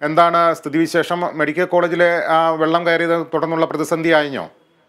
എന്താണ് സ്ഥിതിവിശേഷം മെഡിക്കൽ കോളേജിലെ ആ, വെള്ളം കയറിയത് തുടർന്നുള്ള പ്രതിസന്ധി ആയിഞ്ഞോ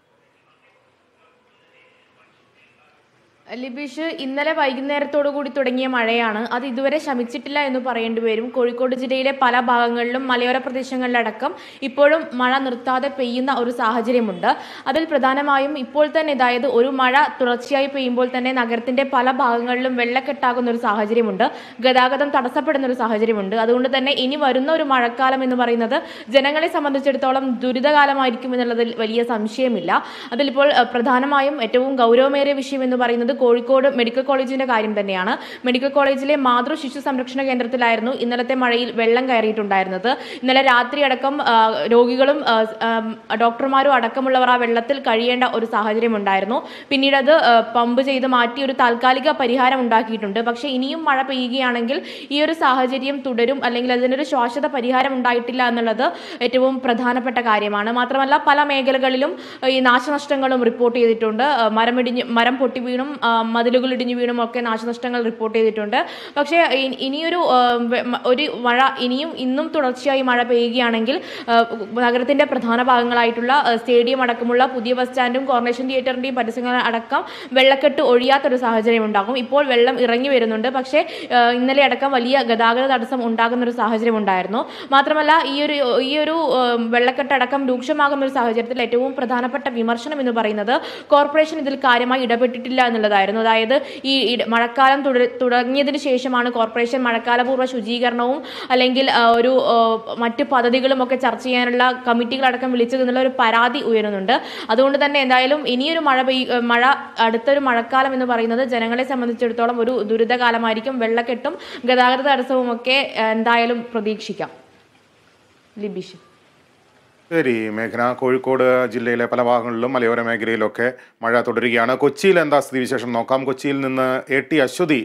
ലിബീഷ് ഇന്നലെ വൈകുന്നേരത്തോടു കൂടി തുടങ്ങിയ മഴയാണ് അത് ഇതുവരെ ശമിച്ചിട്ടില്ല എന്ന് പറയേണ്ടി വരും കോഴിക്കോട് ജില്ലയിലെ പല ഭാഗങ്ങളിലും മലയോര പ്രദേശങ്ങളിലടക്കം ഇപ്പോഴും മഴ നിർത്താതെ പെയ്യുന്ന ഒരു സാഹചര്യമുണ്ട് അതിൽ പ്രധാനമായും ഇപ്പോൾ തന്നെ അതായത് ഒരു മഴ തുടർച്ചയായി പെയ്യുമ്പോൾ തന്നെ നഗരത്തിന്റെ പല ഭാഗങ്ങളിലും വെള്ളക്കെട്ടാകുന്ന ഒരു സാഹചര്യമുണ്ട് ഗതാഗതം തടസ്സപ്പെടുന്ന ഒരു സാഹചര്യമുണ്ട് അതുകൊണ്ട് തന്നെ ഇനി വരുന്ന ഒരു മഴക്കാലം എന്ന് പറയുന്നത് ജനങ്ങളെ സംബന്ധിച്ചിടത്തോളം ദുരിതകാലമായിരിക്കും എന്നുള്ളതിൽ വലിയ സംശയമില്ല അതിലിപ്പോൾ അഹ്, പ്രധാനമായും ഏറ്റവും ഗൗരവമേറിയ വിഷയം എന്ന് പറയുന്നത് കോഴിക്കോട് മെഡിക്കൽ കോളേജിന്റെ കാര്യം തന്നെയാണ് മെഡിക്കൽ കോളേജിലെ മാതൃ ശിശു സംരക്ഷണ കേന്ദ്രത്തിലായിരുന്നു ഇന്നലത്തെ മഴയിൽ വെള്ളം കയറിയിട്ടുണ്ടായിരുന്നത് ഇന്നലെ രാത്രി അടക്കം ആ, രോഗികളും ആ, ആം, ഡോക്ടർമാരും അടക്കമുള്ളവർ ആ വെള്ളത്തിൽ കഴിയേണ്ട ഒരു സാഹചര്യം ഉണ്ടായിരുന്നു പിന്നീട് അത് ആ, പമ്പ് ചെയ്ത് മാറ്റി ഒരു താൽക്കാലിക പരിഹാരം ഉണ്ടാക്കിയിട്ടുണ്ട് പക്ഷേ ഇനിയും മഴ പെയ്യുകയാണെങ്കിൽ ഈ ഒരു സാഹചര്യം തുടരും അല്ലെങ്കിൽ അതിനൊരു ശാശ്വത പരിഹാരം ഉണ്ടായിട്ടില്ല എന്നുള്ളത് ഏറ്റവും പ്രധാനപ്പെട്ട കാര്യമാണ് മാത്രമല്ല പല മേഖലകളിലും ആ, ഈ നാശനഷ്ടങ്ങളും റിപ്പോർട്ട് ചെയ്തിട്ടുണ്ട് ആ, മരമിടിഞ്ഞ് മരം പൊട്ടി വീണും ആ, മതിലുകൾ ഇടിഞ്ഞു വീണും ഒക്കെ നാശനഷ്ടങ്ങൾ റിപ്പോർട്ട് ചെയ്തിട്ടുണ്ട് പക്ഷേ ഇ- ഇനിയൊരു ആ, വെ- മ- ഒരു മഴ ഇനിയും ഇന്നും തുടർച്ചയായി മഴ പെയ്യുകയാണെങ്കിൽ ആ, നഗരത്തിന്റെ പ്രധാന ഭാഗങ്ങളായിട്ടുള്ള ആ, സ്റ്റേഡിയം അടക്കമുള്ള പുതിയ ബസ് സ്റ്റാൻഡും കോർണേഷൻ തിയേറ്ററിന്റെയും പരിസരങ്ങൾ അടക്കം വെള്ളക്കെട്ട് ഒഴിയാത്തൊരു സാഹചര്യം ഉണ്ടാകും ഇപ്പോൾ വെള്ളം ഇറങ്ങി വരുന്നുണ്ട് പക്ഷേ ആ, ഇന്നലെ അടക്കം വലിയ ഗതാഗത തടസ്സം ഉണ്ടാകുന്ന ഒരു സാഹചര്യം ഉണ്ടായിരുന്നു മാത്രമല്ല ഈ ഒരു ഈ ഒരു ആ, വെള്ളക്കെട്ടടക്കം രൂക്ഷമാകുന്ന ഒരു സാഹചര്യത്തിൽ ഏറ്റവും പ്രധാനപ്പെട്ട വിമർശനം എന്ന് പറയുന്നത് കോർപ്പറേഷൻ ഇതിൽ കാര്യമായി ഇടപെട്ടിട്ടില്ല എന്നുള്ളതായിരുന്നു അതായത് ഈ ഇട- മഴക്കാലം തുട- തുടങ്ങിയതിന് ശേഷമാണ് കോർപ്പറേഷൻ മഴക്കാലപൂർവ്വ ശുചീകരണവും അല്ലെങ്കിൽ ആ, ഒരു ആ, മറ്റ് പദ്ധതികളും ഒക്കെ ചർച്ച ചെയ്യാനുള്ള കമ്മിറ്റികളടക്കം വിളിച്ചത് എന്നുള്ള ഒരു പരാതി ഉയരുന്നുണ്ട് അതുകൊണ്ട് തന്നെ എന്തായാലും ഇനിയൊരു മഴ പെയ്യ മഴ അടുത്തൊരു മഴക്കാലം എന്ന് പറയുന്നത് ജനങ്ങളെ സംബന്ധിച്ചിടത്തോളം ഒരു ദുരിതകാലമായിരിക്കും വെള്ളക്കെട്ടും ഗതാഗത തടസ്സവും ഒക്കെ ആ, എന്തായാലും പ്രതീക്ഷിക്കാം ലിബിഷ് ശരി മേഘന കോഴിക്കോട് ജില്ലയിലെ പല ഭാഗങ്ങളിലും മലയോര മേഖലയിലൊക്കെ മഴ തുടരുകയാണ് കൊച്ചിയിൽ എന്താ സ്ഥിതിവിശേഷം നോക്കാം കൊച്ചിയിൽ നിന്ന് എ ടി അശ്വതി